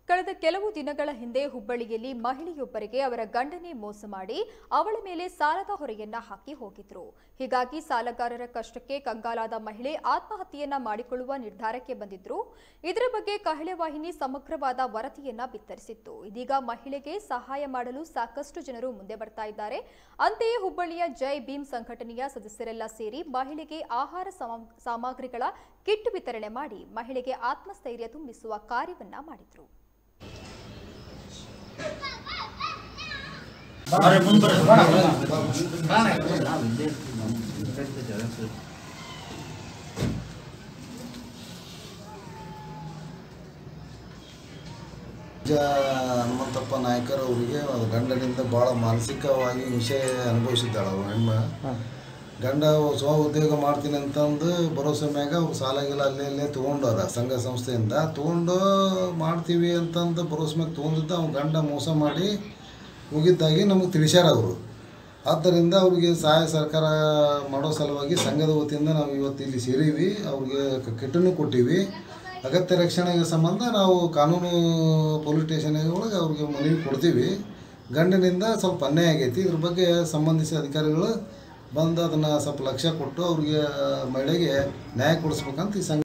ಕಳೆದ ಕೆಲವು ದಿನಗಳ ಹಿಂದೆ ಹುಬ್ಬಳ್ಳಿಯಲ್ಲಿ ಮಹಿಳೆಯೊಬ್ಬರಿಗೆ ಅವರ ಗಂಡನೇ ಮೋಸ ಮಾಡಿ ಅವಳ ಮೇಲೆ ಸಾಲದ ಹೊರೆಯನ್ನ ಹಾಕಿ ಹೋಗಿದ್ರು ಹೀಗಾಗಿ ಸಾಲಗಾರರ ಕಷ್ಟಕ್ಕೆ ಕಂಗಾಲಾದ ಮಹಿಳೆ ಆತ್ಮಹತ್ಯೆಯನ್ನ ಮಾಡಿಕೊಳ್ಳುವ ನಿರ್ಧಾರಕ್ಕೆ ಬಂದಿದ್ರು ಇದರ ಬಗ್ಗೆ ಕಹಳೆ ವಾಹಿನಿ ಸಮಗ್ರವಾದ ವರದಿಯನ್ನ ಬಿತ್ತರಿಸಿತ್ತು ಇದೀಗ ಮಹಿಳೆಗೆ ಸಹಾಯ ಮಾಡಲು ಸಾಕಷ್ಟು ಜನರು ಮುಂದೆ ಬರ್ತಾ ಇದ್ದಾರೆ ಅಂತೆಯೇ ಹುಬ್ಬಳ್ಳಿಯ ಜೈ ಭೀಮ್ ಸಂಘಟನೆಯ ಸದಸ್ಯರೆಲ್ಲ ಸೇರಿ ಮಹಿಳೆಗೆ ಆಹಾರ ಸಾಮ- ಸಾಮಗ್ರಿಗಳ ಕಿಟ್ ವಿತರಣೆ ಮಾಡಿ ಮಹಿಳೆಗೆ ಆತ್ಮಸ್ಥೈರ್ಯ ತುಂಬಿಸುವ ಕಾರ್ಯವನ್ನ ಮಾಡಿದ್ರು ಜ ಹನುಮಂತಪ್ಪ ನಾಯ್ಕರ್ ಅವರಿಗೆ ಗಂಡನಿಂದ ಭಾಳ ಮಾನಸಿಕವಾಗಿ ಹಿಂಸೆ ಅನುಭವಿಸಿದ್ದಾಳೆ ಅವ್ರ ಹೆಣ್ಣು ಗಂಡ ಸ್ವ ಉದ್ಯೋಗ ಮಾಡ್ತೀನಿ ಅಂತಂದು ಭರೋಸೆ ಮ್ಯಾಗ ಅವ್ರು ಸಾಲ ಗೀಲ ಅಲ್ಲೇ ಅಲ್ಲೇ ತೊಗೊಂಡಾರ ಸಂಘ ಸಂಸ್ಥೆಯಿಂದ ತೊಗೊಂಡು ಮಾಡ್ತೀವಿ ಅಂತಂದು ಭರೋಸೆ ಮ್ಯಾಗ ತೊಗೊಂಡಿದ್ದ ಅವ್ನ ಗಂಡ ಮೋಸ ಮಾಡಿ ಮುಗಿದ್ದಾಗಿ ನಮಗೆ ತಿಳಿಸ್ಯಾರ ಅವರು ಆದ್ದರಿಂದ ಅವ್ರಿಗೆ ಸಹಾಯ ಸರ್ಕಾರ ಮಾಡೋ ಸಲುವಾಗಿ ಸಂಘದ ವತಿಯಿಂದ ನಾವು ಇವತ್ತು ಇಲ್ಲಿ ಸೇರೀವಿ ಅವ್ರಿಗೆ ಕಿಟ್ಟನ್ನು ಕೊಟ್ಟಿವಿ ಅಗತ್ಯ ರಕ್ಷಣೆಗೆ ಸಂಬಂಧ ನಾವು ಕಾನೂನು ಪೊಲೀಸ್ ಸ್ಟೇಷನ್ ಒಳಗೆ ಅವ್ರಿಗೆ ಮನವಿ ಕೊಡ್ತೀವಿ ಗಂಡನಿಂದ ಸ್ವಲ್ಪ ಅನ್ಯಾಯ ಆಗೈತಿ ಇದ್ರ ಬಗ್ಗೆ ಸಂಬಂಧಿಸಿದ ಅಧಿಕಾರಿಗಳು ಬಂದು ಅದನ್ನು ಸ್ವಲ್ಪ ಲಕ್ಷ್ಯ ಕೊಟ್ಟು ಅವ್ರಿಗೆ ಮಹಿಳೆಗೆ ನ್ಯಾಯ ಕೊಡಿಸ್ಬೇಕಂತ ಈ ಸಂಘ